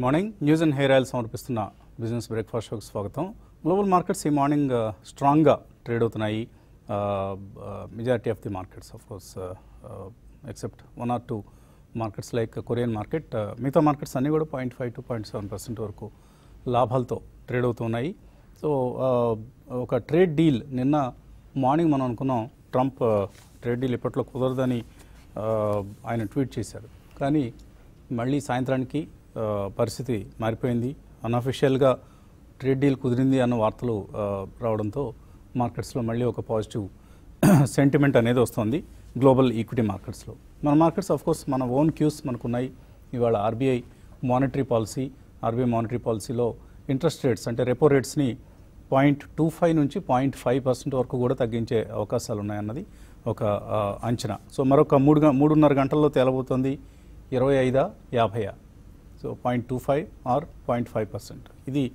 Morning news and hair oil సమర్పిస్తున్న business breakfast షోకి స్వాగతం గ్లోబల్ మార్కెట్స్ ఈ మార్నింగ్ ఆ, స్ట్రాంగ్గా ట్రేడ్ అవుతున్నాయి majority of the markets of course except one or two markets like Korean market మిగతా markets అన్నీ కూడా point five to point seven percent వరకు లాభాలతో ట్రేడ్ అవుతున్నాయి సో ఆ, ఒక ట్రేడ్ డీల్ నిన్న మార్నింగ్ మనం అనుకున్నాం ట్రంప్ ఆ, ట్రేడ్ డీల్ ఇప్పట్లో కుదరదని ఆ, ఆయన ట్వీట్ చేశారు కానీ మళ్ళీ సాయంత్రానికి ఆ, పరిస్థితి మారిపోయింది అన్అఫిషియల్గా ట్రేడ్ డీల్ కుదిరింది అన్న వార్తలు ఆ, రావడంతో మార్కెట్స్లో మళ్ళీ ఒక పాజిటివ్ సెంటిమెంట్ అనేది వస్తుంది గ్లోబల్ ఈక్విటీ మార్కెట్స్లో మన మార్కెట్స్ ఆఫ్ కోర్స్ మన ఓన్ క్యూస్ మనకున్నాయి ఇవాళ RBI monetary policy RBI monetary పాలసీలో ఇంట్రెస్ట్ రేట్స్ అంటే రెపో రేట్స్ని పాయింట్ టూ ఫైవ్ నుంచి పాయింట్ ఫైవ్ పర్సెంట్ వరకు కూడా తగ్గించే అవకాశాలు ఉన్నాయన్నది ఒక ఆ, అంచనా సో మరొక మూడు గ- మూడున్నర గంటల్లో తేలబోతుంది ఇరవై ఐదా యాభైయా so point two five or point five percent ఇది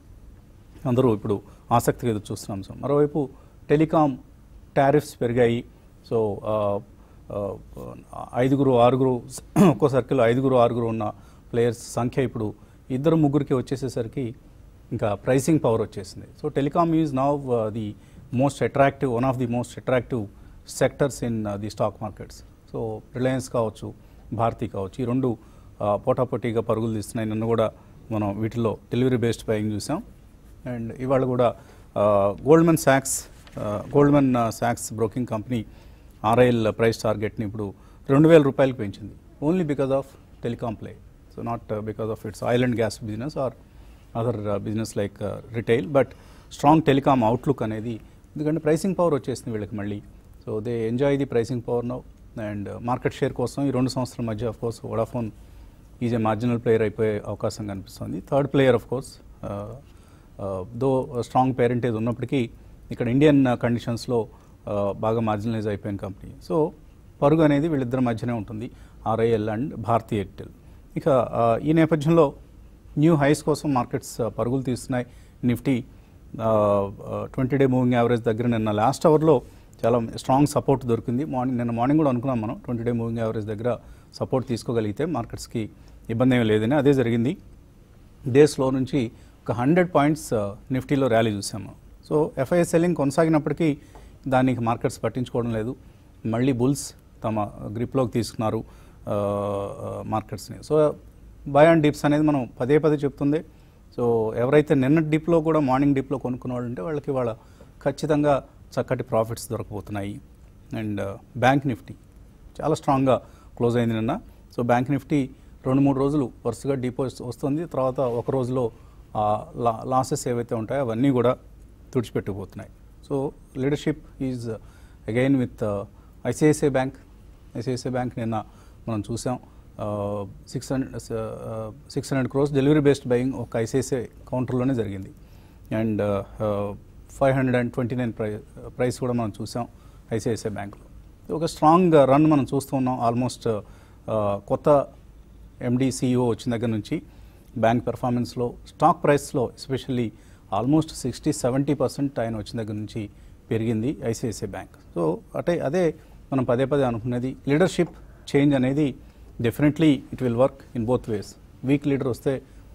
అందరూ ఇప్పుడు ఆసక్తిగా ఎదురు చూస్తున్నాం సో మరోవైపు టెలికాం టారిఫ్స్ పెరిగాయి సో ఆ, ఆ, ఐదుగురు ఆరుగురు ఒక్కో సర్కిల్ ఐదుగురు ఆరుగురు ఉన్న ప్లేయర్స్ సంఖ్య ఇప్పుడు ఇద్దరు ముగ్గురికి వచ్చేసేసరికి ఇంకా ప్రైసింగ్ పవర్ వచ్చేసింది so telecom is now the most attractive one of the most attractive sectors in the stock markets so Reliance కావచ్చు భారతి కావచ్చు ఈ రెండు ఆ, పోటాపోటీగా పరుగులు తీస్తున్నాయి నన్ను కూడా మనం వీటిలో డెలివరీ బేస్డ్ బయింగ్ చూసాం అండ్ ఇవాళ కూడా Goldman శాక్స్ Goldman శాక్స్ broking company RIL price టార్గెట్ని ఇప్పుడు రెండు వేల రూపాయలకు పెంచింది only because of telecom play so not because of it's oil and gas business are other business like retail but strong telecom outlook అనేది ఎందుకంటే ప్రైసింగ్ పవర్ వచ్చేసింది వీళ్ళకి మళ్ళీ so they enjoy the pricing power now and market share కోసం ఈ రెండు సంవత్సరాల మధ్య of course Vodafone is a marginal player అయిపోయే అవకాశం కనిపిస్తుంది third player of course though strong parentage ఉన్నప్పటికీ ఇక్కడ ఇండియన్ కండిషన్స్లో బాగా మార్జినలైజ్ అయిపోయిన కంపెనీ సో పరుగు అనేది వీళ్ళిద్దరి మధ్యనే ఉంటుంది ఆర్ఐఎల్ అండ్ భారతీ ఎయిర్టెల్ ఇక ఆ, ఈ నేపథ్యంలో న్యూ హైస్ కోసం మార్కెట్స్ ఆ, పరుగులు తీస్తున్నాయి Nifty twenty day moving average దగ్గర నిన్న లాస్ట్ అవర్లో చాలా స్ట్రాంగ్ సపోర్ట్ దొరికింది మార్నింగ్ నిన్న మార్నింగ్ కూడా అనుకున్నాం మనం ట్వంటీ డే మూవింగ్ యావరేజ్ దగ్గర సపోర్ట్ తీసుకోగలిగితే మార్కెట్స్కి ఇబ్బంది ఏమీ లేదని అదే జరిగింది డేస్లో నుంచి ఒక హండ్రెడ్ పాయింట్స్ నిఫ్టీలో ర్యాలీ చూసాము సో ఎఫ్ఐ సెల్లింగ్ కొనసాగినప్పటికీ దానికి మార్కెట్స్ పట్టించుకోవడం లేదు మళ్ళీ బుల్స్ తమ గ్రిప్లోకి తీసుకున్నారు మార్కెట్స్ని సో బై అండ్ డిప్స్ అనేది మనం పదే పదే చెప్తుంది సో ఎవరైతే నిన్న డిప్లో కూడా మార్నింగ్ డిప్లో కొనుక్కున్న వాళ్ళు ఉంటే వాళ్ళకి వాళ్ళ ఖచ్చితంగా చక్కటి ప్రాఫిట్స్ దొరకబోతున్నాయి అండ్ బ్యాంక్ నిఫ్టీ చాలా స్ట్రాంగ్గా క్లోజ్ అయింది నిన్న సో బ్యాంక్ నిఫ్టీ రెండు మూడు రోజులు వరుసగా డిపాజిట్ వస్తుంది తర్వాత ఒక రోజులో ఆ లా లాసెస్ ఏవైతే ఉంటాయో అవన్నీ కూడా తుడిచిపెట్టుకుపోతున్నాయి so leadership is again with ICICI bank ICICI bank నిన్న మనం చూసాం six hundred six hundred crores delivery based buying ఒక ఐసిఐసిఐ కౌంటర్లోనే జరిగింది and five hundred and twenty nine ప్రై ప్రైస్ కూడా మనం చూసాం ఐసిఐసిఐ బ్యాంక్లో ఒక స్ట్రాంగ్ రన్ మనం చూస్తూ ఉన్నాం ఆల్మోస్ట్ కొత్త ఎండి సిఇఓ వచ్చిన దగ్గర నుంచి బ్యాంక్ పెర్ఫార్మెన్స్లో స్టాక్ ప్రైస్లో especially almost sixty seventy percent ఆయన వచ్చిన దగ్గర నుంచి పెరిగింది ఐసిఐసిఐ బ్యాంక్ సో అంటే అదే మనం పదే పదే అనుకునేది లీడర్షిప్ చేంజ్ అనేది definitely it will work in both ways weak leader వస్తే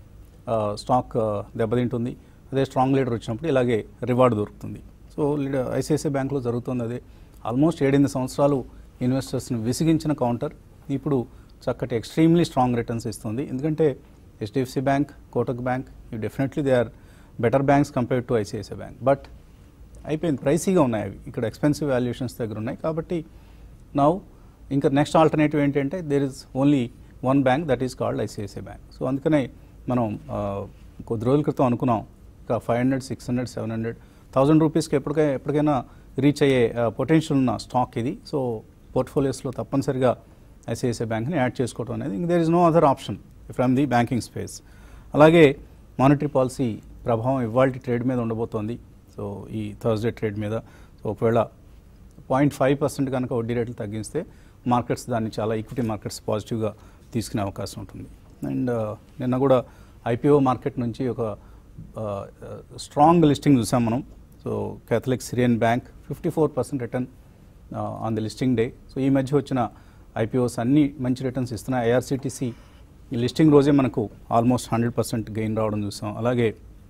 ఆ, స్టాక్ ఆ, దెబ్బతింటుంది అదే స్ట్రాంగ్ లీడర్ వచ్చినప్పుడు ఇలాగే రివార్డ్ దొరుకుతుంది సో లీడర్ ఐసిఐసిఐ బ్యాంక్లో జరుగుతుంది అదే ఆల్మోస్ట్ ఏడెనిమిది సంవత్సరాలు ఇన్వెస్టర్స్ని విసిగించిన కౌంటర్ ఇప్పుడు చక్కటి ఎక్స్ట్రీమ్లీ స్ట్రాంగ్ రిటర్న్స్ ఇస్తుంది ఎందుకంటే హెచ్డిఎఫ్సి బ్యాంక్ కోటక్ బ్యాంక్ ఇవి definitely they are better banks compared to ICICI bank but అయిపోయింది ప్రైసీగా ఉన్నాయి అవి ఇక్కడ ఎక్స్పెన్సివ్ వాల్యుయేషన్స్ దగ్గర ఉన్నాయి కాబట్టి నౌ ఇంకా నెక్స్ట్ ఆల్టర్నేటివ్ ఏంటంటే there is only one bank that is called ICICI bank so అందుకనే మనం ఆ, కొద్ది రోజుల క్రితం అనుకున్నాం ఇంకా five hundred six hundred seven hundred thousand రూపీస్కి ఎప్పటికైనా ఎప్పటికైనా రీచ్ అయ్యే పొటెన్షియల్ ఉన్న స్టాక్ ఇది సో పోర్ట్ఫోలియోస్లో తప్పనిసరిగా ఐసిఐసిఐ బ్యాంక్ని యాడ్ చేసుకోవడం అనేది ఇంక there is no other option from the banking space అలాగే మానిటరీ పాలసీ ప్రభావం ఇవాళ ట్రేడ్ మీద ఉండబోతోంది సో ఈ థర్స్డే ట్రేడ్ మీద సో ఒకవేళ పాయింట్ ఫైవ్ పర్సెంట్ కనుక వడ్డీ రేట్లు తగ్గిస్తే మార్కెట్స్ దాన్ని చాలా ఈక్విటీ మార్కెట్స్ పాజిటివ్గా తీసుకునే అవకాశం ఉంటుంది అండ్ నిన్న కూడా ఐపీఓ మార్కెట్ నుంచి ఒక స్ట్రాంగ్ లిస్టింగ్ చూసాం మనం so Catholic Syrian bank fifty four percent return on the listing day so ఈ మధ్య వచ్చిన ఐపీఓస్ అన్ని మంచి రిటర్న్స్ ఇస్తున్నాయి ఐఆర్సిటీసీ ఈ లిస్టింగ్ రోజే మనకు ఆల్మోస్ట్ హండ్రెడ్ పర్సెంట్ గెయిన్ రావడం చూసాం అలాగే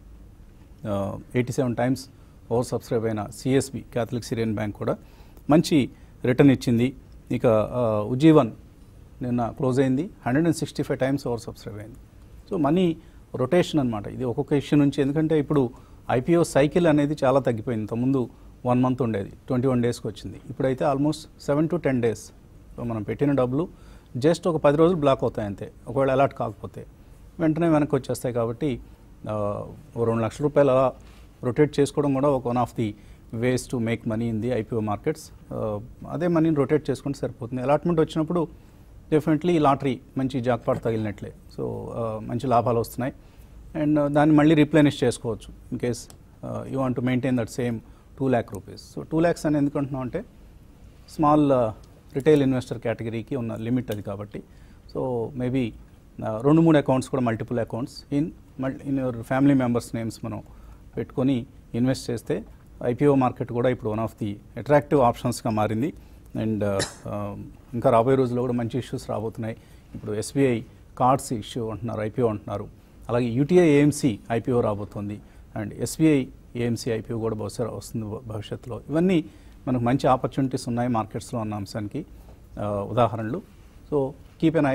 eighty seven times over subscribe అయిన సిఎస్బి క్యాథలిక్ సిరియన్ బ్యాంక్ కూడా మంచి రిటర్న్ ఇచ్చింది ఇక ఆ, ఉజ్జీవన్ నిన్న క్లోజ్ అయింది hundred and sixty five times over subscribe అయింది సో మనీ రొటేషన్ అనమాట ఇది ఒక్కొక్క ఇష్యూ నుంచి ఎందుకంటే ఇప్పుడు ఐపీఓ సైకిల్ అనేది చాలా తగ్గిపోయింది ఇంతకుముందు వన్ మంత్ ఉండేది ట్వంటీ వన్ డేస్కి వచ్చింది ఇప్పుడైతే almost seven to ten days so మనం పెట్టిన డబ్బులు జస్ట్ ఒక పది రోజులు బ్లాక్ అవుతాయి అంతే ఒకవేళ అలాట్ కాకపోతే వెంటనే వెనక్కి వచ్చేస్తాయి కాబట్టి ఆ, ఓ రెండు లక్షల రూపాయలు అలా రొటేట్ చేసుకోవడం కూడా ఒక one of the ways to make money in the IPO markets అదే మనీని రొటేట్ చేసుకుంటే సరిపోతుంది అలాట్మెంట్ వచ్చినప్పుడు డెఫినెట్లీ లాటరీ మంచి జాక్పాట్ తగిలినట్లే సో మంచి లాభాలు వస్తున్నాయి అండ్ దాన్ని మళ్ళీ రీప్లేనిష్ చేసుకోవచ్చు in case you want to maintain that same two lakh rupees so two lakhs అని ఎందుకు అంటున్నాం అంటే స్మాల్ రిటైల్ ఇన్వెస్టర్ కేటగిరీకి ఉన్న లిమిట్ అది కాబట్టి సో మేబీ రెండు మూడు అకౌంట్స్ కూడా మల్టిపుల్ అకౌంట్స్ ఇన్ మల్ in your family members names మనం పెట్టుకొని ఇన్వెస్ట్ చేస్తే ఐపీఓ మార్కెట్ కూడా ఇప్పుడు వన్ ఆఫ్ ది అట్రాక్టివ్ ఆప్షన్స్గా మారింది అండ్ ఇంకా రాబోయే రోజుల్లో కూడా మంచి ఇష్యూస్ రాబోతున్నాయి ఇప్పుడు ఎస్బీఐ కార్డ్స్ ఇష్యూ అంటున్నారు ఐపీఓ అంటున్నారు అలాగే యూటీఐ ఏఎంసీ ఐపీఓ రాబోతుంది అండ్ ఎస్బీఐ ఏఎంసీ ఐపీఓ కూడా బహుశా వస్తుంది భ- భవిష్యత్తులో ఇవన్నీ మనకు మంచి ఆపర్చునిటీస్ ఉన్నాయి మార్కెట్స్లో అన్న అంశానికి ఆ, ఉదాహరణలు so keep an eye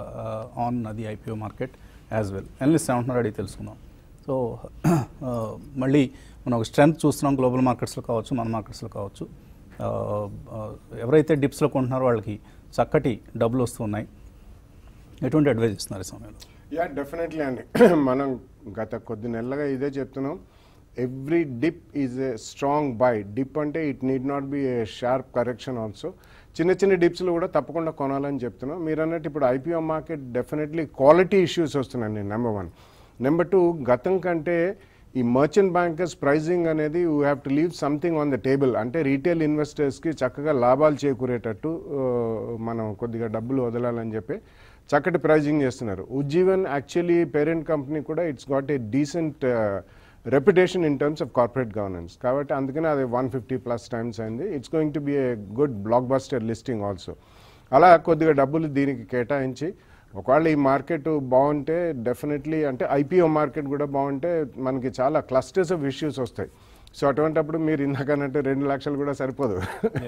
on the IPO market as well analyst ఏమంటున్నారు అడిగి తెలుసుకుందాం సో ఆ, మళ్ళీ మనం ఒక స్ట్రెంగ్త్ చూస్తున్నాం గ్లోబల్ మార్కెట్స్లో కావచ్చు మన మార్కెట్స్లో కావచ్చు ఆ, ఆ, ఎవరైతే డిప్స్లో కొంటున్నారో వాళ్ళకి చక్కటి డబ్బులు వస్తున్నాయి ఎటువంటి అడ్వైజ్ ఇస్తున్నారు ఈ సమయంలో యా డెఫినెట్లీ అండి మనం గత కొద్ది నెలలుగా ఇదే చెప్తున్నాం every dip is a strong buy dip అంటే it need not be a sharp correction also చిన్న చిన్న డిప్స్లు కూడా తప్పకుండా కొనాలని చెప్తున్నాం మీరు అన్నట్టు ఇప్పుడు IPO market definitely quality issues వస్తున్నాయండి నెంబర్ వన్ నెంబర్ టూ గతం కంటే ఈ మర్చెంట్ బ్యాంకర్స్ ప్రైజింగ్ అనేది you have to leave something on the table అంటే రీటైల్ ఇన్వెస్టర్స్కి చక్కగా లాభాలు చేకూరేటట్టు ఆ, మనం కొద్దిగా డబ్బులు వదలాలని చెప్పి చక్కటి ప్రైజింగ్ చేస్తున్నారు ఉజ్జీవన్ యాక్చువల్లీ పేరెంట్ కంపెనీ కూడా it's got a decent reputation in terms of corporate governance కాబట్టి అందుకనే అది వన్ ఫిఫ్టీ ప్లస్ టైమ్స్ అయింది it's going to be a good blockbuster listing also అలా కొద్దిగా డబ్బులు దీనికి కేటాయించి ఒకవేళ ఈ మార్కెట్ బాగుంటే డెఫినెట్లీ అంటే ఐపీఓ మార్కెట్ కూడా బాగుంటే మనకి చాలా క్లస్టర్స్ ఆఫ్ ఇష్యూస్ వస్తాయి సో అటువంటప్పుడు మీరు ఇందాకనంటే రెండు లక్షలు కూడా సరిపోదు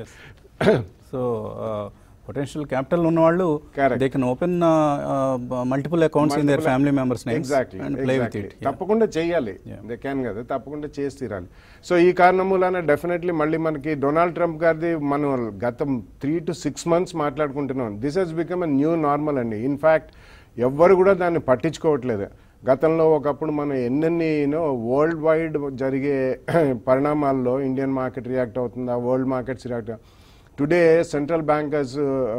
సో పొటెన్షియల్ క్యాపిటల్ ఉన్న వాళ్ళు Correct. They can open multiple accounts in their family members names exactly and play with it తప్పకుండా చేయాలి Yeah. దే క్యాన్ కదా తప్పకుండా చేసి తీరాలి సో ఈ కారణం మూలాన డెఫినెట్లీ మళ్ళీ మనకి డొనాల్డ్ ట్రంప్ గారిది మనం గతం త్రీ టు సిక్స్ మంత్స్ మాట్లాడుకుంటున్నాం this he's become a new normal అండి ఇన్ఫ్యాక్ట్ ఎవ్వరు కూడా దాన్ని పట్టించుకోవట్లేదు గతంలో ఒకప్పుడు మనం ఎన్నెన్ని యూనో వరల్డ్ వైడ్ జరిగే పరిణామాల్లో ఇండియన్ మార్కెట్ రియాక్ట్ అవుతుందా world markets react today central bankers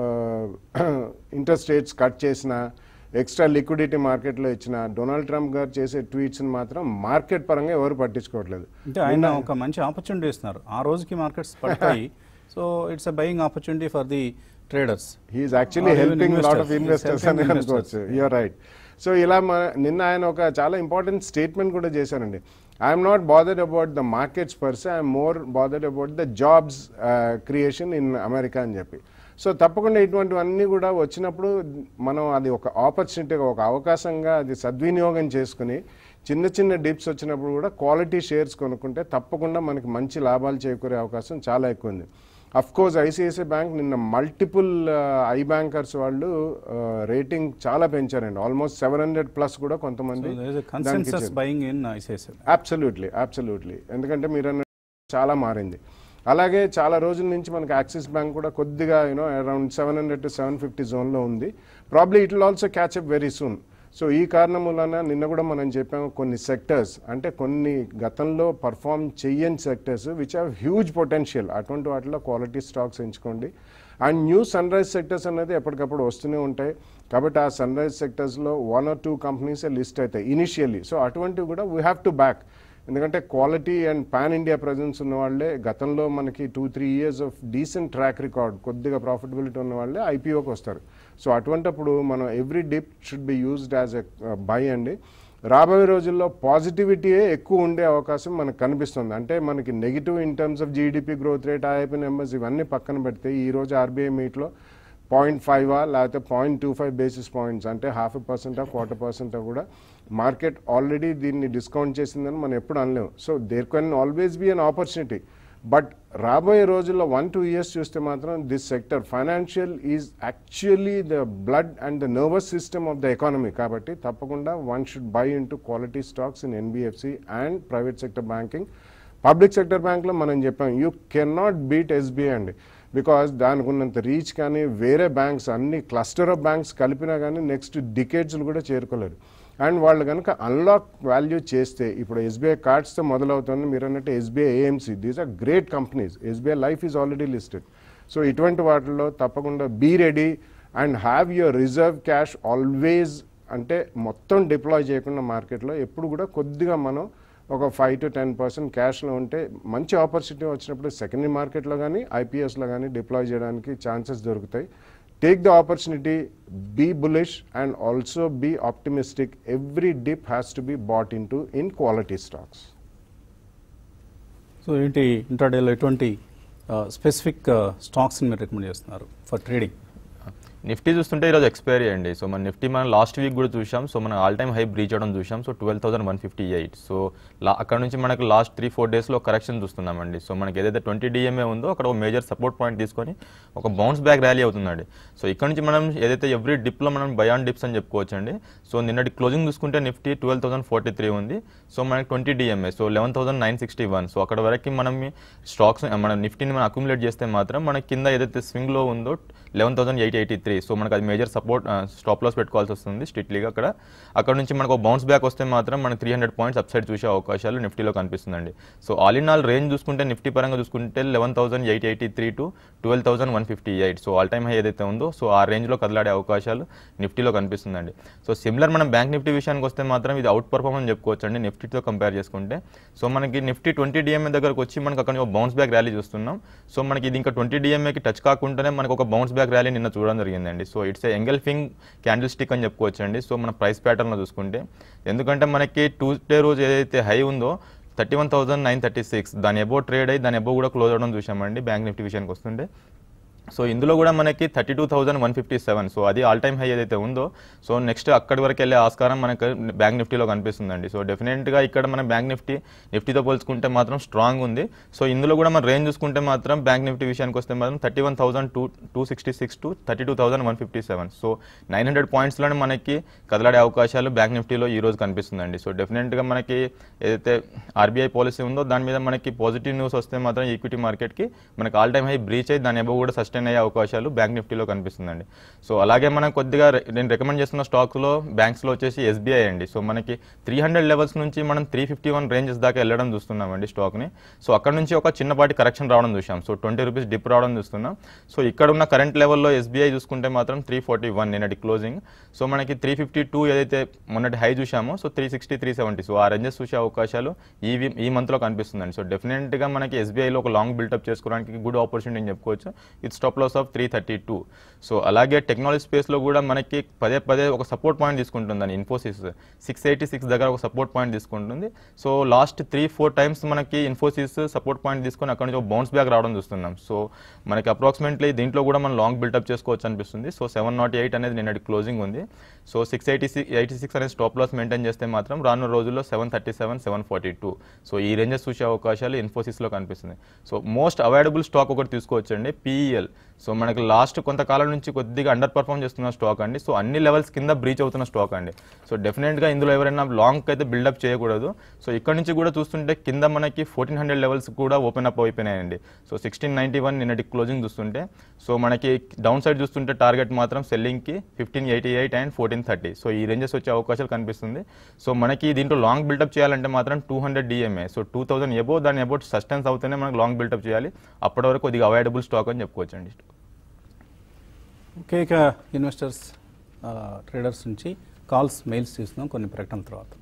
interest rates cut చేసిన ఎక్స్ట్రా లిక్విడిటీ మార్కెట్లో ఇచ్చిన డొనాల్డ్ ట్రంప్ గారు చేసే ట్వీట్స్ని మాత్రం మార్కెట్ పరంగా ఎవరు పట్టించుకోవట్లేదు అంటే ఆయన ఒక మంచి ఆపర్చునిటీ ఇస్తున్నారు ఆ రోజుకి మార్కెట్స్ పడతాయి so it's uh buying opportunity for the traders he's actually Or even helping lot of investors. He's investors helping అని investors. అనుకోవచ్చు యూఆర్ రైట్ సో ఇలా మన నిన్న ఆయన ఒక చాలా ఇంపార్టెంట్ స్టేట్మెంట్ కూడా చేశారండి I'm not bothered about the markets per se I'm more bothered about the jobs creation in America అని చెప్పి సో తప్పకుండా ఇటువంటివన్నీ కూడా వచ్చినప్పుడు మనం అది ఒక ఆపర్చునిటీగా ఒక అవకాశంగా అది సద్వినియోగం చేసుకుని చిన్న చిన్న డిప్స్ వచ్చినప్పుడు కూడా క్వాలిటీ షేర్స్ కొనుక్కుంటే తప్పకుండా మనకి మంచి లాభాలు చేకూరే అవకాశం చాలా ఎక్కువ ఉంది అఫ్ కోర్స్ ఐసిఐసిఐ బ్యాంక్ నిన్న మల్టిపుల్ ఐ బ్యాంకర్స్ వాళ్ళు రేటింగ్ చాలా పెంచారండి ఆల్మోస్ట్ సెవెన్ హండ్రెడ్ ప్లస్ కూడా కొంతమంది consensus buying in ICICI absolutely absolutely ఎందుకంటే మీరు అన్న చాలా మారింది అలాగే చాలా రోజుల నుంచి మనకి యాక్సిస్ బ్యాంక్ కూడా కొద్దిగా you know around seven hundred to seven fifty జోన్లో ఉంది probably it will also catch up very soon so ఈ కారణం వలన నిన్న కూడా మనం చెప్పాము కొన్ని సెక్టర్స్ అంటే కొన్ని గతంలో పర్ఫామ్ చెయ్యని sectors which have huge potential అటువంటి వాటిలో క్వాలిటీ స్టాక్స్ ఎంచుకోండి and new sunrise sectors అనేది ఎప్పటికప్పుడు వస్తూనే ఉంటాయి కాబట్టి ఆ సన్ రైజ్ సెక్టర్స్లో one or two companies list అవుతాయి ఇనిషియల్లీ సో అటువంటివి కూడా వీ హ్యావ్ టు బ్యాక్ ఎందుకంటే quality and pan India presence ఉన్న వాళ్ళే గతంలో మనకి two three years of decent track record కొద్దిగా ప్రాఫిటబిలిటీ ఉన్న వాళ్ళే ఐపీఓకి వస్తారు సో అటువంటప్పుడు మనం every dip should be used as a buy అండి రాబోయే రోజుల్లో పాజిటివిటీయే ఎక్కువ ఉండే అవకాశం మనకు కనిపిస్తుంది అంటే మనకి negative in terms of GDP growth rate IIP numbers ఇవన్నీ పక్కన పెడితే ఈ రోజు ఆర్బీఐ మీట్లో పాయింట్ ఫైవ్ లేకపోతే point two five basis points అంటే హాఫ్ ఎ పర్సెంటా క్వార్టర్ పర్సెంటా కూడా మార్కెట్ ఆల్రెడీ దీన్ని డిస్కౌంట్ చేసిందని మనం ఎప్పుడు అనలేము so there can always be an opportunity but రాబోయే రోజుల్లో వన్ టూ ఇయర్స్ చూస్తే మాత్రం this sector financial is actually the blood and the nervous system of the economy కాబట్టి తప్పకుండా one should buy into quality stocks in NBFC and private sector banking public sector బ్యాంక్లో మనం చెప్పాం you can not beat SBI అండి because దానికి ఉన్నంత reach కానీ వేరే బ్యాంక్స్ అన్ని క్లస్టర్ ఆఫ్ బ్యాంక్స్ కలిపినా కానీ నెక్స్ట్ డికేడ్స్లు కూడా చేరుకోలేరు అండ్ వాళ్ళు కనుక అన్లాక్ వాల్యూ చేస్తే ఇప్పుడు ఎస్బీఐ కార్డ్స్తో మొదలవుతుంది మీరు అన్నట్టు SBI AMC these are great companies SBI life is already listed so ఇటువంటి వాటిల్లో తప్పకుండా be ready and have your reserve cash always అంటే మొత్తం డిప్లాయ్ చేయకుండా మార్కెట్లో ఎప్పుడు కూడా కొద్దిగా మనం ఒక ఫైవ్ టు టెన్ పర్సెంట్ క్యాష్లో ఉంటే మంచి ఆపర్చునిటీ వచ్చినప్పుడు సెకండరీ మార్కెట్లో కానీ ఐపీఎస్లో కానీ డిప్లాయ్ చేయడానికి ఛాన్సెస్ దొరుకుతాయి take the opportunity be bullish and also be optimistic every dip has to be bought into in quality stocks so ఏంటి ఇంటర్డేలో ఎటువంటి స్పెసిఫిక్ స్టాక్స్ని మీరు రికమెండ్ చేస్తున్నారు ఫర్ ట్రేడింగ్ నిఫ్టీ చూస్తుంటే ఈరోజు ఎక్స్పైరీ అండి సో మన నిఫ్టీ మనం లాస్ట్ వీక్ కూడా చూసాం సో మన ఆల్ టైమ్ హై బ్రీచ్ అవడం చూసాం so twelve thousand one fifty eight so లా అక్కడ నుంచి మనకు లాస్ట్ త్రీ ఫోర్ డేస్లో కరెక్షన్ చూస్తున్నామండి సో మనకి ఏదైతే ట్వంటీ డిఎంఏ ఉందో అక్కడ ఒక మేజర్ సపోర్ట్ పాయింట్ తీసుకొని ఒక బౌన్స్ బ్యాక్ ర్యాలీ అవుతుందండి సో ఇక్కడ నుంచి మనం ఏదైతే ఎవ్రీ డిప్లో మనం బయాన్ డిప్స్ అని చెప్పుకోవచ్చు అండి సో నిన్నటి క్లోజింగ్ చూసుకుంటే Nifty twelve thousand forty three ఉంది సో మనకి twenty DMA so eleven thousand nine sixty one so అక్కడ వరకు మనం స్టాక్స్ మన నిఫ్టీని మనం అక్యుములేట్ చేస్తే మాత్రం మన కింద ఏదైతే స్వింగ్లో ఉందో eleven thousand eight eighty three so మనకు అది మేజర్ సపోర్ట్ స్టాప్ లాస్ పెట్టుకోవాల్సి వస్తుంది స్ట్రిక్ట్లీగా అక్కడ అక్కడ నుంచి మనకు బౌన్స్ బ్యాక్ వస్తే మాత్రం మనకి త్రీ హండ్రెడ్ పాయింట్స్ అప్సైడ్ చూసే అవకాశాలు నిఫ్టీలో కనిపిస్తుందండి so all in all range చూసుకుంటే నిఫ్టీ పరంగా చూసుకుంటే eleven thousand eight eighty three to twelve thousand one fifty eight so all time high ఏదైతే ఉందో సో ఆ రేంజ్లో కదలాడే అవకాశాలు నిఫ్టీలో కనిపిస్తుందండి సో సిమిలర్ మనం బ్యాంక్ నిఫ్టీ విషయానికి వస్తే మాత్రం ఇది అవుట్ పర్ఫార్మెన్స్ చెప్పుకోవచ్చు అండి నిఫ్టీతో కంపేర్ చేసుకుంటే సో మనకి నిఫ్టీ ట్వంటీ డిఎంఏ దగ్గరకు వచ్చి మనకి అక్కడ ఒక బౌన్స్ బ్యాక్ ర్యాలీ చూస్తున్నాం సో మనకి ఇది ఇంకా ట్వంటీ డిఎంఏకి టచ్ కాకుండానే మనకు ఒక బౌన్స్ బ్యాక్ ర్యాలీ నిన్న చూడడం జరిగిందండి so it's engulfing candlestick అని చెప్పుకోవచ్చు అండి సో మన ప్రైస్ ప్యాటర్న్లో చూసుకుంటే ఎందుకంటే మనకి ట్యూస్డే రోజు ఏదైతే హై ఉందో thirty one thousand nine thirty six దాని అబో ట్రేడ్ అయ్యి దాని అబో కూడా క్లోజ్ అవడం చూసామండి బ్యాంక్ నిఫ్టీ విషయానికి వస్తుంటే సో ఇందులో కూడా మనకి thirty two thousand one fifty seven so అది ఆల్ టైమ్ హై ఏదైతే ఉందో సో నెక్స్ట్ అక్కడి వరకు వెళ్ళే ఆస్కారం మనకు బ్యాంక్ నిఫ్టీలో కనిపిస్తుందండి సో డెఫినెట్గా ఇక్కడ మన బ్యాంక్ నిఫ్టీ నిఫ్టీతో పోల్చుకుంటే మాత్రం స్ట్రాంగ్ ఉంది సో ఇందులో కూడా మన రేంజ్ చూసుకుంటే మాత్రం బ్యాంక్ నిఫ్టీ విషయానికి వస్తే మాత్రం thirty one thousand two two sixty six to thirty two thousand one fifty seven so nine hundred పాయింట్స్లోనే మనకి కదలాడే అవకాశాలు బ్యాంక్ నిఫ్టీలో ఈ రోజు కనిపిస్తుందండి సో డెఫినెట్గా మనకి ఏదైతే ఆర్బీఐ పాలసీ ఉందో దాని మీద మనకి పాజిటివ్ న్యూస్ వస్తే మాత్రం ఈక్విటీ మార్కెట్కి మనకి ఆల్ టైమ్ హై బ్రీచ్ అయ్యి దాని అబో కూడా సస్టైన్ అయ్యే అవకాశాలు బ్యాంక్ నిఫ్టీలో కనిపిస్తుందండి సో అలాగే మనం కొద్దిగా రె- నేను రికమెండ్ చేస్తున్న స్టాక్స్లో బ్యాంక్స్లో వచ్చేసి ఎస్బీఐ అండి సో మనకి త్రీ హండ్రెడ్ లెవెల్స్ నుంచి మనం త్రీ ఫిఫ్టీ వన్ రేంజెస్ దాకా వెళ్ళడం చూస్తున్నామండి స్టాక్ని సో అక్కడ నుంచి ఒక చిన్నపాటి కరెక్షన్ రావడం చూసాం సో ట్వంటీ రూపీస్ డిప్ రావడం చూస్తున్నాం సో ఇక్కడ ఉన్న కరెంట్ లెవెల్లో ఎస్బీఐ చూసుకుంటే మాత్రం త్రీ ఫార్టీ వన్ నిన్నటి క్లోజింగ్ సో మనకి త్రీ ఫిఫ్టీ టూ ఏదైతే మొన్నటి హై చూసామో so three sixty three seventy so ఆ రేంజెస్ చూసే అవకాశాలు ఈ వి- ఈ మంత్లో కనిపిస్తుందండి సో డెఫినెట్గా మనకి ఎస్బీఐలో ఒక లాంగ్ బిల్డప్ చేసుకోవడానికి గుడ్ ఆపర్చునిటీ అని చెప్పుకోవచ్చు ఇది stop loss of three thirty two so అలాగే టెక్నాలజీ స్పేస్లో కూడా మనకి పదే పదే ఒక సపోర్ట్ పాయింట్ తీసుకుంటుందని ఇన్ఫోసిస్ సిక్స్ ఎయిటీ సిక్స్ దగ్గర ఒక సపోర్ట్ పాయింట్ తీసుకుంటుంది so last three four times మనకి ఇన్ఫోసిస్ సపోర్ట్ పాయింట్ తీసుకొని అక్కడ నుంచి ఒక బౌన్స్ బ్యాక్ రావడం చూస్తున్నాం సో మనకి అప్రాక్సిమేట్లీ దీంట్లో కూడా మనం లాంగ్ బిల్డప్ చేసుకోవచ్చు అనిపిస్తుంది సో సెవెన్ నాట్ ఎయిట్ అనేది నిన్నటి క్లోజింగ్ ఉంది so six eighty six eighty six అనేది స్టాప్ లాస్ మెయింటైన్ చేస్తే మాత్రం రానున్న రోజుల్లో seven thirty seven seven forty two so ఈ రేంజెస్ చూసే అవకాశాలు ఇన్ఫోసిస్లో కనిపిస్తుంది సో మోస్ట్ అవైలబుల్ స్టాక్ ఒకటి తీసుకోవచ్చండి పీఈఎల్ సో మనకి లాస్ట్ కొంతకాలం నుంచి కొద్దిగా అండర్ పర్ఫామ్ చేస్తున్న స్టాక్ అండి సో అన్ని లెవెల్స్ కింద బ్రీచ్ అవుతున్న స్టాక్ అండి సో డెఫినెట్గా ఇందులో ఎవరైనా లాంగ్ అయితే బిల్డప్ చేయకూడదు సో ఇక్కడ నుంచి కూడా చూస్తుంటే కింద మనకి ఫోర్టీన్ హండ్రెడ్ లెవెల్స్ కూడా ఓపెన్ అప్ అయిపోయినాయండి సో సిక్స్టీన్ నైంటీ వన్ నిన్నటి క్లోజింగ్ చూస్తుంటే సో మనకి డౌన్ సైడ్ చూస్తుంటే టార్గెట్ మాత్రం సెల్లింగ్కి fifteen eighty eight and fourteen thirty so ఈ రేంజెస్ వచ్చే అవకాశాలు కనిపిస్తుంది సో మనకి దీంట్లో లాంగ్ బిల్డప్ చేయాలంటే మాత్రం two hundred DMA so two thousand ఎబో దాని అబౌట్ సస్టెన్స్ అవుతేనే మనకు లాంగ్ బిల్డప్ చేయాలి అప్పటి వరకు కొద్దిగా అవైలబుల్ స్టాక్ అని చెప్పుకోవచ్చు అండి ఓకే ఇక ఇన్వెస్టర్స్ ట్రేడర్స్ నుంచి కాల్స్ మెయిల్స్ చూస్తున్నాం కొన్ని ప్రకటనల తర్వాత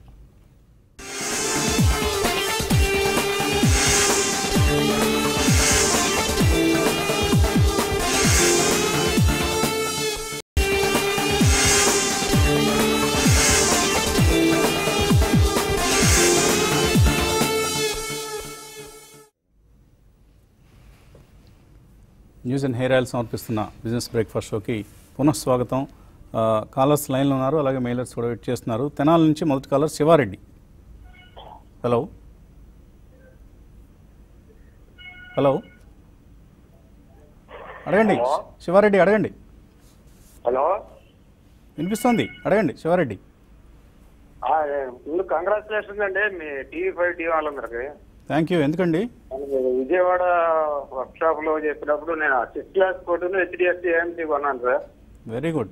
న్యూస్ అండ్ హెయిర్ ఆయిల్ సమర్పిస్తున్న బిజినెస్ బ్రేక్ఫాస్ట్ షోకి పునః స్వాగతం ఆ, కాలర్స్ లైన్లో ఉన్నారు అలాగే మెయిలర్స్ కూడా వెయిట్ చేస్తున్నారు తెనాల నుంచి మొదటి కాలర్ శివారెడ్డి హలో హలో అడగండి శివారెడ్డి అడగండి హలో వినిపిస్తోంది అడగండి శివారెడ్డి ఆ, ముందు కంగ్రాచులేషన్స్ అండి మీ టీవీ ఫైవ్ టీవీ వాళ్ళందరికి థ్యాంక్ యూ ఎందుకండి నేను మీరు విజయవాడ వర్క్ షాప్ లో చెప్పినప్పుడు నేను సిక్స్ క్లాస్ కోర్టును హెచ్డిఎఫ్సి ఏఎంసీ కొన్నాను సార్ వెరీ గుడ్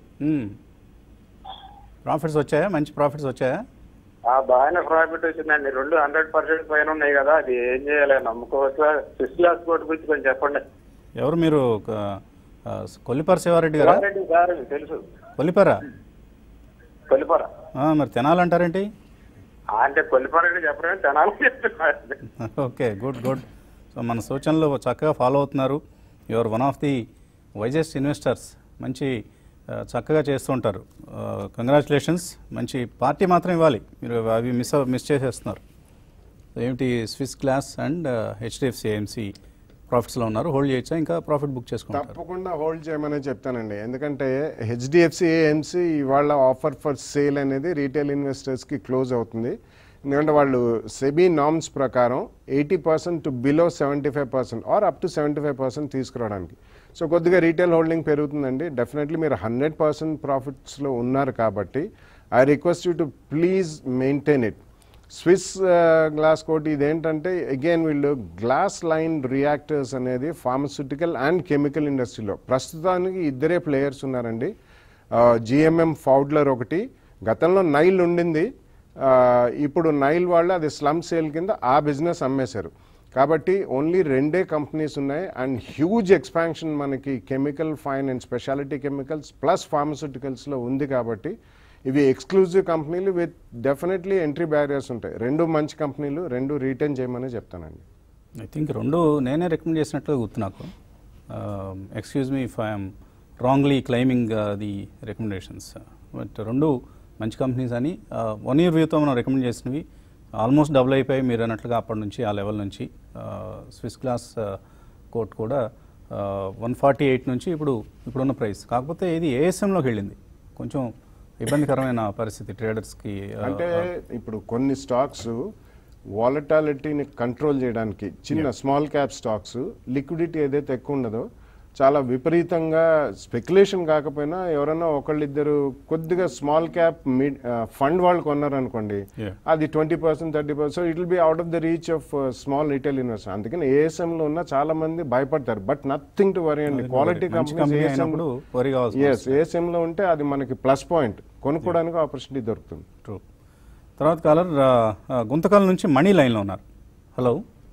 ప్రాఫిట్స్ వచ్చాయా మంచి ప్రాఫిట్స్ వచ్చాయా ఆ బాగానే ప్రాఫిట్ వచ్చిందండి రెండు హండ్రెడ్ పర్సెంట్ పైన ఉన్నాయి కదా అది ఏం చేయాలి నమ్ముకోవచ్చా సిక్స్ క్లాస్ కోర్టు గురించి కొంచెం చెప్పండి ఎవరు మీరు ఆ, ఆ, కొల్లిపార శివారెడ్డి గారా శివారెడ్డి సార్ మీకు తెలుసు కొల్లిపారా కొల్లిపర ఆ, మరి తెనాలంటారేంటి ఆ, అంటే కొల్లిపర చెప్పడమే తెనాలి చెప్తున్నారు ఓకే గుడ్ గుడ్ సో మన సూచనలు చక్కగా ఫాలో అవుతున్నారు your one of the wisest investors మంచి ఆ, చక్కగా చేస్తూ ఉంటారు కంగ్రాచులేషన్స్ మంచి పార్టీ మాత్రం ఇవ్వాలి మీరు అవి మిస్ అవ- మిస్ చేసేస్తున్నారు ఏమిటి Swiss glass and HDFC AMC ప్రాఫిట్స్లో ఉన్నారు హోల్డ్ చేయొచ్చా ఇంకా ప్రాఫిట్ బుక్ చేసుకుంటారు తప్పకుండా హోల్డ్ చేయమని చెప్తానండి ఎందుకంటే హెచ్డిఎఫ్సి ఏఎంసీ ఇవాళ ఆఫర్ ఫర్ సేల్ అనేది రీటైల్ ఇన్వెస్టర్స్కి క్లోజ్ అవుతుంది ఎందుకంటే వాళ్ళు సెబీ నామ్స్ ప్రకారం eighty percent to below seventy five percent or up to seventy five percent తీసుకురావడానికి సో కొద్దిగా రీటైల్ హోల్డింగ్ పెరుగుతుందండి డెఫినెట్లీ మీరు హండ్రెడ్ పర్సెంట్ ప్రాఫిట్స్లో ఉన్నారు కాబట్టి I request you to please maintain it Swiss glass coat ఇదేంటంటే again వీళ్ళు గ్లాస్ లైన్ రియాక్టర్స్ అనేది ఫార్మస్యూటికల్ అండ్ కెమికల్ ఇండస్ట్రీలో ప్రస్తుతానికి ఇద్దరే ప్లేయర్స్ ఉన్నారండి జిఎంఎం ఫౌడ్లర్ ఒకటి గతంలో నైల్ ఉండింది ఆ, ఇప్పుడు నైల్ వాళ్ళు అది స్లమ్ సేల్ కింద ఆ బిజినెస్ అమ్మేశారు కాబట్టి ఓన్లీ రెండే కంపెనీస్ ఉన్నాయి అండ్ హ్యూజ్ ఎక్స్పాన్షన్ మనకి chemical fine and speciality chemicals plus ఫార్మస్యూటికల్స్లో ఉంది కాబట్టి ఇవి ఎక్స్క్లూజివ్ కంపెనీలు విత్ డెఫినెట్లీ ఎంట్రీ బ్యారియర్స్ ఉంటాయి రెండు మంచి కంపెనీలు రెండు రీటైన్ చేయమని చెప్తానండి ఐ థింక్ రెండు నేనే రికమెండ్ చేసినట్లుగా గుర్తు నాకు excuse me if I'm wrongly claiming the recommendations but రెండు మంచి కంపెనీస్ అని వన్ ఇయర్ వ్యూతో మనం రికమెండ్ చేసినవి ఆల్మోస్ట్ డబుల్ అయిపోయి మీరు అన్నట్లుగా అప్పటి నుంచి ఆ లెవెల్ నుంచి స్విస్ క్లాస్ కోట్ కూడా వన్ ఫార్టీ ఎయిట్ నుంచి ఇప్పుడు ఇప్పుడున్న ప్రైస్ కాకపోతే ఇది ఏఎస్ఎంలోకి వెళ్ళింది కొంచెం ఇబ్బందికరమైన పరిస్థితి ట్రేడర్స్కి అంటే ఇప్పుడు కొన్ని స్టాక్స్ వాలటాలిటీని కంట్రోల్ చేయడానికి చిన్న స్మాల్ క్యాప్ స్టాక్స్ లిక్విడిటీ ఏదైతే ఎక్కువ ఉండదో చాలా విపరీతంగా స్పెక్యులేషన్ కాకపోయినా ఎవరైనా ఒకళ్ళిద్దరు కొద్దిగా స్మాల్ క్యాప్ మిడ్ ఫండ్ వాళ్ళు కొన్నారనుకోండి Yeah. అది twenty percent thirty percent so it will be out of the reach of small retail investor అందుకని ASM లో ఉన్న చాలా మంది భయపడతారు బట్ నథింగ్ టు వరీ అండి క్వాలిటీ మంచి కంపెనీ అయినప్పుడు worry కావాల్సిన ఎస్ ఏఎస్ఎం లో ఉంటే అది మనకి ప్లస్ పాయింట్ కొనుక్కోవడానికి ఆపర్చునిటీ దొరుకుతుంది ట్రూ తర్వాత కాలర్ ఆ, ఆ, గుంతకల్ నుంచి మణి లైన్లో ఉన్నారు హలో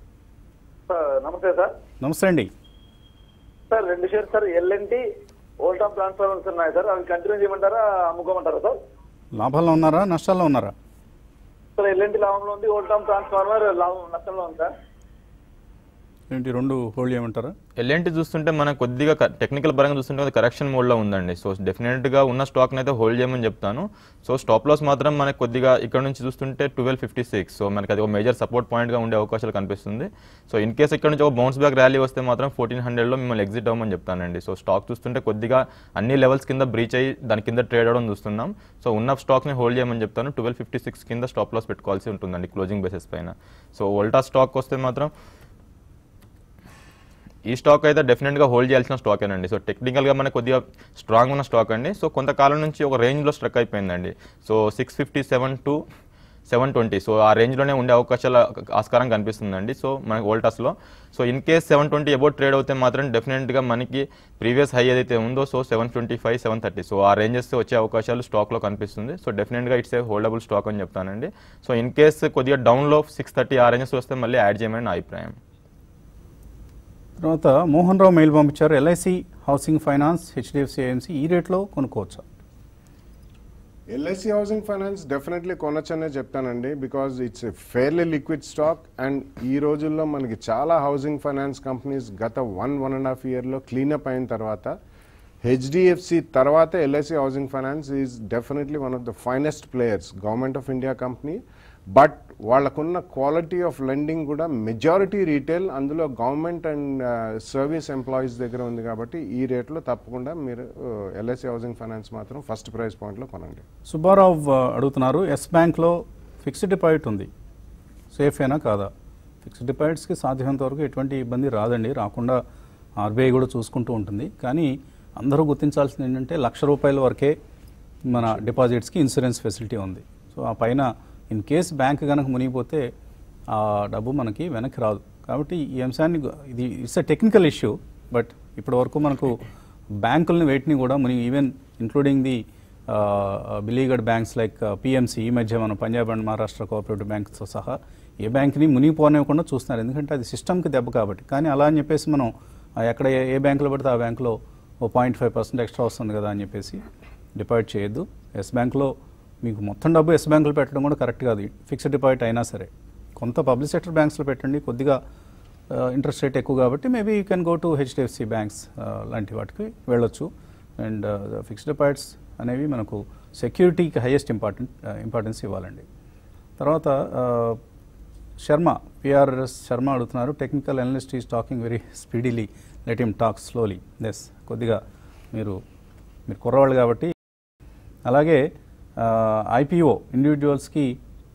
నమస్తే సార్ నమస్తే అండి సార్ రెండు shares sir L and T old of transformers ఉన్నాయి సార్ అవి కంటిన్యూ చేయమంటారా అమ్ముకోమంటారా సార్ లాభాల్లో ఉన్నారా నష్టాల్లో ఉన్నారా సార్ ఎల్ఎన్టీ లాభంలో ఉంది ఓల్డ్ ఆఫ్ ట్రాన్స్ఫార్మర్ లాభం నష్టంలో ఉంది సార్ ఏంటి రెండు హోల్డ్ చేయమంటారా ఎల్ఎన్టీ చూస్తుంటే మనకు కొద్దిగా టెక్నికల్ పరంగా చూస్తుంటే అది కరెక్షన్ మోడ్లో ఉందండి సో డెఫినెట్గా ఉన్న స్టాక్ని అయితే హోల్డ్ చేయమని చెప్తాను సో స్టాప్ లాస్ మాత్రం మనకు కొద్దిగా ఇక్కడ నుంచి చూస్తుంటే ట్వెల్వ్ ఫిఫ్టీ సిక్స్ సో మనకి అది ఒక మేజర్ సపోర్ట్ పాయింట్గా ఉండే అవకాశాలు కనిపిస్తుంది సో ఇన్ కేస్ ఇక్కడ నుంచి ఒక బౌన్స్ బ్యాక్ ర్యాలీ వస్తే మాత్రం ఫోర్టీన్ హండ్రెడ్లో మిమ్మల్ని ఎగ్జిట్ అవ్వమని చెప్తానండి సో స్టాక్ చూస్తుంటే కొద్దిగా అన్ని లెవెల్స్ కింద బ్రీచ్ అయ్యి దాని కింద ట్రేడ్ అవ్వడం చూస్తున్నాం సో ఉన్న స్టాక్ని హోల్డ్ చేయమని చెప్తాను ట్వెల్వ్ ఫిఫ్టీ సిక్స్ కింద స్టాప్ లాస్ పెట్టుకోవాల్సి ఉంటుందండి క్లోజింగ్ బేసిస్ పైన సో వోల్టా స్టాక్ వస్తే మాత్రం ఈ స్టాక్ అయితే డెఫినెట్గా హోల్డ్ చేయాల్సిన స్టాక్ అండి సో టెక్నికల్గా మనకు కొద్దిగా స్ట్రాంగ్ ఉన్న స్టాక్ అండి సో కొంతకాలం నుంచి ఒక రేంజ్లో స్ట్రక్ అయిపోయిందండి so six fifty seven to seven twenty so ఆ రేంజ్లోనే ఉండే అవకాశాల ఆస్కారం కనిపిస్తుందండి సో మనకి వోల్టాస్లో so in case seven twenty about trade అవుతే మాత్రం డెఫినెట్గా మనకి ప్రీవియస్ హై ఏదైతే ఉందో so seven twenty five seven thirty so ఆ రేంజెస్ వచ్చే అవకాశాలు స్టాక్లో కనిపిస్తుంది సో డెఫినెట్గా ఇట్స్ ఏ హోల్డబుల్ స్టాక్ అని చెప్తానండి సో ఇన్ కేస్ కొద్దిగా డౌన్లో సిక్స్ థర్టీ ఆ రేంజెస్ వస్తే మళ్ళీ యాడ్ చేయమని నా అభిప్రాయం తర్వాత మోహన్ రావు మెయిల్ పంపించారు LIC housing finance HDFC AMC ఈ రేట్లో కొనుక్కోవచ్చా ఎల్ఐసి హౌసింగ్ ఫైనాన్స్ డెఫినెట్లీ కొనొచ్చనే చెప్తానండి because it's a fairly liquid stock and ఈ రోజుల్లో మనకి చాలా హౌసింగ్ ఫైనాన్స్ కంపెనీస్ గత వన్ వన్ అండ్ హాఫ్ ఇయర్లో క్లీనప్ అయిన తర్వాత హెచ్డిఎఫ్సి తర్వాత LIC housing finance is definitely one of the finest players government of India company but వాళ్ళకున్న క్వాలిటీ ఆఫ్ లెండింగ్ కూడా మెజారిటీ రీటైల్ అందులో గవర్నమెంట్ అండ్ సర్వీస్ ఎంప్లాయీస్ దగ్గర ఉంది కాబట్టి ఈ రేట్లో తప్పకుండా మీరు ఎల్ఐసి హౌసింగ్ ఫైనాన్స్ మాత్రం ఫస్ట్ ప్రైస్ పాయింట్లో కొనండి సుబ్బారావు ఆ, అడుగుతున్నారు ఎస్ బ్యాంక్లో ఫిక్స్డ్ డిపాజిట్ ఉంది సేఫ్ అయినా కాదా ఫిక్స్డ్ డిపాజిట్స్కి సాధ్యమైనంత వరకు ఎటువంటి ఇబ్బంది రాదండి రాకుండా ఆర్బీఐ కూడా చూసుకుంటూ ఉంటుంది కానీ అందరూ గుర్తించాల్సింది ఏంటంటే లక్ష రూపాయల వరకే మన డిపాజిట్స్కి ఇన్సూరెన్స్ ఫెసిలిటీ ఉంది సో ఆ పైన ఇన్ కేస్ బ్యాంక్ కనుక మునిగిపోతే ఆ డబ్బు మనకి వెనక్కి రాదు కాబట్టి ఈ అంశాన్ని గు- ఇది it's a technical issue but ఇప్పటి వరకు మనకు బ్యాంకులని వేటిని కూడా మునిగి even including the beleaguered banks like PMC ఈ మధ్య మనం పంజాబ్ అండ్ మహారాష్ట్ర కోఆపరేటివ్ బ్యాంక్స్తో సహా ఏ బ్యాంక్ని మునిగిపోనివ్వకుండా చూస్తున్నారు ఎందుకంటే అది సిస్టమ్కి దెబ్బ కాబట్టి కానీ అలా అని చెప్పేసి మనం ఆ, ఎక్కడ ఏ- ఏ బ్యాంకులో పడితే ఆ బ్యాంకులో o point five percent extra వస్తుంది కదా అని చెప్పేసి డిపాజిట్ చేయొద్దు ఎస్ బ్యాంక్లో మీకు మొత్తం డబ్బు ఎస్ బ్యాంకులో పెట్టడం కూడా కరెక్ట్ కాదు ఫిక్స్డ్ డిపాజిట్ అయినా సరే కొంత పబ్లిక్ సెక్టర్ బ్యాంక్స్లో పెట్టండి కొద్దిగా ఇంట్రెస్ట్ రేట్ ఎక్కువ కాబట్టి maybe you can go to HDFC banks లాంటి వాటికి వెళ్ళొచ్చు అండ్ ఫిక్స్డ్ డిపాజిట్స్ అనేవి మనకు సెక్యూరిటీకి హైయెస్ట్ ఇంపార్టెంట్ ఇంపార్టెన్స్ ఇవ్వాలండి తర్వాత uh, శర్మ పిఆర్ఎస్ శర్మ అడుగుతున్నారు technical analyst is talking very speedily let him talk slowly yes కొద్దిగా మీరు మీరు కుర్రవాళ్ళు కాబట్టి అలాగే ఐపీఓ ఇండివిజువల్స్కి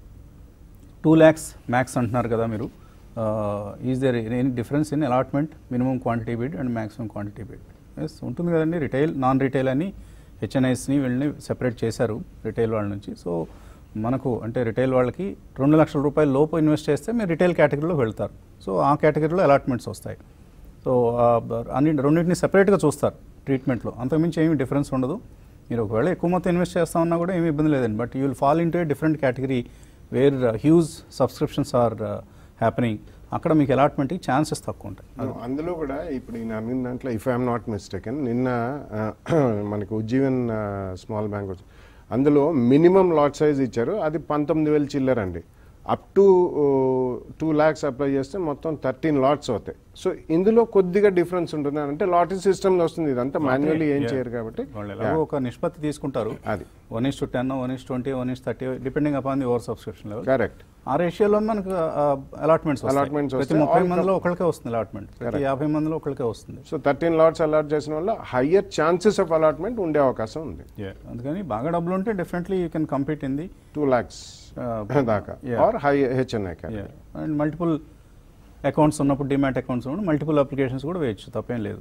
టూ ల్యాక్స్ మ్యాక్స్ అంటున్నారు కదా మీరు is there any difference in allotment minimum quantity bid and maximum quantity bid yes ఉంటుంది కదండి రిటైల్ నాన్ రిటైల్ అని హెచ్ఎన్ఐస్ని వీళ్ళని సెపరేట్ చేశారు రిటైల్ వాళ్ళ నుంచి సో మనకు అంటే రిటైల్ వాళ్ళకి రెండు లక్షల రూపాయల లోపు ఇన్వెస్ట్ చేస్తే మీరు రిటైల్ కేటగిరీలో వెళ్తారు సో ఆ కేటగిరీలో అలాట్మెంట్స్ వస్తాయి సో ఆ బ- అన్ని రెండింటిని సెపరేట్గా చూస్తారు ట్రీట్మెంట్లో అంతకుమించి ఏమీ డిఫరెన్స్ ఉండదు మీరు ఒకవేళ ఎక్కువ మొత్తం ఇన్వెస్ట్ చేస్తామన్నా కూడా ఏమీ ఇబ్బంది లేదండి but you will fall into a different category where huge subscriptions are happening అక్కడ మీకు అలాట్మెంట్కి ఛాన్సెస్ తక్కువ ఉంటాయి No, అందులో కూడా ఇప్పుడు ఈయన అడిగిన దాంట్లో ఇఫ్ ఐఎమ్ నాట్ మిస్టేకెన్ నిన్న ఆ, మనకి ఉజ్జీవన్ స్మాల్ బ్యాంక్ వచ్చి అందులో మినిమం లాట్ సైజ్ ఇచ్చారు అది పంతొమ్మిది వేలు చిల్లరండి up to two lakhs apply చేస్తే మొత్తం థర్టీన్ లాట్స్ అవుతాయి సో ఇందులో కొద్దిగా డిఫరెన్స్ ఉంటుంది అంటే లాటరీ సిస్టమ్లో వస్తుంది ఇదంతా మాన్యువల్లీ ఏం Yeah. చేయరు కాబట్టి వాళ్ళు ఎలాగో ఒక నిష్పత్తి తీసుకుంటారు అది one is to ten one is twenty one is thirty depending upon the over subscription level correct ఆ రేషియోలో మనకు అలాట్మెంట్స్ Allotments ప్రతి వస్తాయి. ముప్పై All మందిలో ఒకరికే వస్తుంది అలాట్మెంట్ ప్రతి యాభై మందిలో ఒకరికే వస్తుంది సో థర్టీన్ లాట్స్ అలాట్ చేసిన వల్ల హయ్యర్ ఛాన్సెస్ ఆఫ్ అలాట్మెంట్ ఉండే అవకాశం ఉంది అందుకని బాగా డబ్బులు ఉంటే definitely you can compete in the two lakhs దాకా Yeah. Or high HNI and multiple accounts ఉన్నప్పుడు డిమాట్ అకౌంట్స్ ఉన్నప్పుడు మల్టిపుల్ అప్లికేషన్స్ కూడా వేయచ్చు తప్పేం లేదు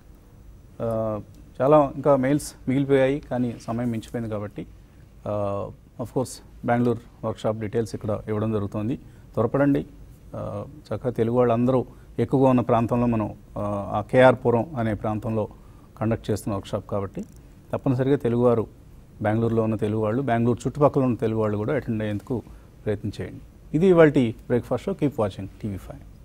Uh, చాలా ఇంకా మెయిల్స్ మిగిలిపోయాయి కానీ సమయం మించిపోయింది కాబట్టి of course Bengaluru workshop details ఇక్కడ ఇవ్వడం జరుగుతుంది త్వరపడండి Uh, చక్కగా తెలుగు వాళ్ళందరూ ఎక్కువగా ఉన్న ప్రాంతంలో మనం uh, ఆ కేఆర్ పురం అనే ప్రాంతంలో కండక్ట్ చేస్తున్న వర్క్షాప్ కాబట్టి తప్పనిసరిగా తెలుగువారు బెంగళూరులో ఉన్న తెలుగు వాళ్ళు బెంగళూరు చుట్టుపక్కల ఉన్న తెలుగు వాళ్ళు కూడా అటెండ్ అయ్యేందుకు ప్రయత్నం చేయండి ఇది ఇవాళ breakfast show keep watching TV five